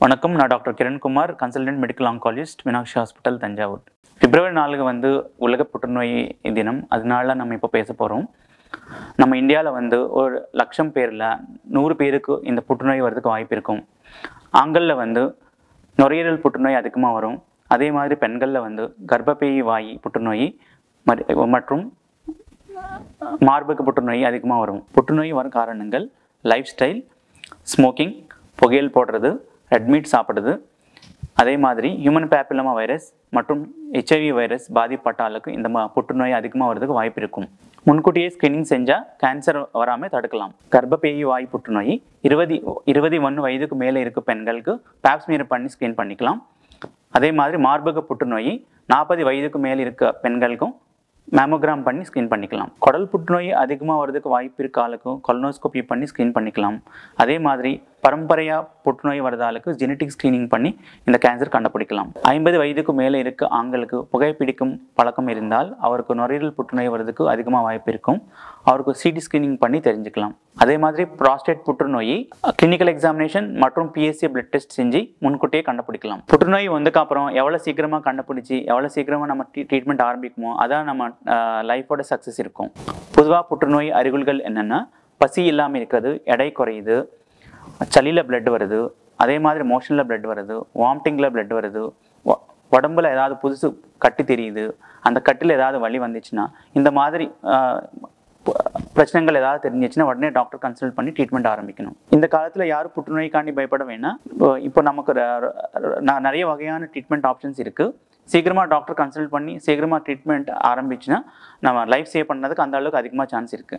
வணக்கம் நான் doctor Kirankumar consultant medical oncologist Meenakshi hospital Thanjavur பிப்ரவரி நாலுக்கு வந்து உலக புற்றுநோய் தினம் அதனால நம்ம இப்போ பேச போகிறோம் நம்ம இந்தியாவில் வந்து ஒரு லட்சம் பேரில் நூறு பேருக்கு இந்த புற்றுநோய் வரதுக்கு வாய்ப்பு இருக்கும் ஆண்களில் வந்து நுரையீரல் புற்றுநோய் அதிகமாக வரும் அதே மாதிரி பெண்களில் வந்து கர்ப்பப்பை வாய் புற்றுநோய் மறு- மற்றும் மார்பக புற்றுநோய் அதிகமாக வரும் புற்றுநோய் வரும் காரணங்கள் லைஃப் ஸ்டைல் ஸ்மோக்கிங் புகையல் போடுறது ரெட் மீட் சாப்பிடுறது அதே மாதிரி ஹியூமன் பேப்பிலமா வைரஸ் மற்றும் ஹெச்ஐவி வைரஸ் பாதிப்பட்டாலுக்கு இந்த மா புற்றுநோய் அதிகமாக வரதுக்கு வாய்ப்பு இருக்கும் முன்கூட்டியே ஸ்கிரீனிங் செஞ்சால் கேன்சர் வராமல் தடுக்கலாம் கர்ப்பப்பேயி வாய் புற்றுநோய் இருபது இருபது ஒன்று வயதுக்கு மேலே இருக்க பெண்களுக்கு பேப்ஸ்மியர் பண்ணி ஸ்கிரீன் பண்ணிக்கலாம் அதே மாதிரி மார்பக புற்றுநோய் நாற்பது வயதுக்கு மேல் இருக்க பெண்களுக்கும் மேமோகிராம் பண்ணி ஸ்கிரீன் பண்ணிக்கலாம் குடல் புற்றுநோய் அதிகமாக வர்றதுக்கு வாய்ப்பு இருக்க ஆளுக்கும் கொலனோஸ்கோபி பண்ணி ஸ்கிரீன் பண்ணிக்கலாம் அதே மாதிரி பரம்பரையாக புற்றுநோய் வரதாளுக்கு ஜெனட்டிக் ஸ்க்ரீனிங் பண்ணி இந்த கேன்சர் கண்டுபிடிக்கலாம் ஐம்பது வயதுக்கு மேலே இருக்க ஆண்களுக்கு புகைப்பிடிக்கும் பழக்கம் இருந்தால் அவருக்கு நுரையீரல் புற்றுநோய் வரதுக்கு அதிகமாக வாய்ப்பு இருக்கும் அவருக்கு சிடி ஸ்க்ரீனிங் பண்ணி தெரிஞ்சுக்கலாம் அதே மாதிரி ப்ராஸ்டேட் புற்றுநோயை கிளினிக்கல் எக்ஸாமினேஷன் மற்றும் பிஎஸ்சி பிளட் டெஸ்ட் செஞ்சு முன்கூட்டியே கண்டுபிடிக்கலாம் புற்றுநோய் வந்ததுக்கு அப்புறம் எவ்வளோ சீக்கிரமாக கண்டுபிடிச்சி எவ்வளோ சீக்கிரமாக நம்ம ட்ரீட்மெண்ட் ஆரம்பிக்குமோ அதான் நம்ம லைஃபோட சக்ஸஸ் இருக்கும் பொதுவாக புற்றுநோய் அறிகுறிகள் என்னென்னா பசி இல்லாமல் இருக்கிறது எடை குறையுது சளியில் blood வருது அதே மாதிரி மோஷனில் blood வருது வாமிட்டிங்கில் blood வருது உ- உடம்புல ஏதாவது புதுசு கட்டி தெரியுது அந்த கட்டில் ஏதாவது வலி வந்துச்சுன்னா இந்த மாதிரி ஆஹ், ப- பிரச்சனைகள் ஏதாவது தெரிஞ்சிச்சுன்னா உடனே டாக்டர் கன்சல்ட் பண்ணி ட்ரீட்மெண்ட் ஆரம்பிக்கணும் இந்த காலத்தில் யாரும் புற்றுநோய்க்காண்டி பயப்பட வேணாம் இப்போ- இப்போ நமக்கு ர- ர- ந- நிறைய வகையான ட்ரீட்மெண்ட் ஆப்ஷன்ஸ் இருக்குது சீக்கிரமாக டாக்டர் கன்சல்ட் பண்ணி சீக்கிரமாக ட்ரீட்மெண்ட் ஆரம்பிச்சுன்னா நம்ம லைஃப் சேவ் பண்ணதுக்கு அந்த அளவுக்கு அதிகமாக சான்ஸ் இருக்குது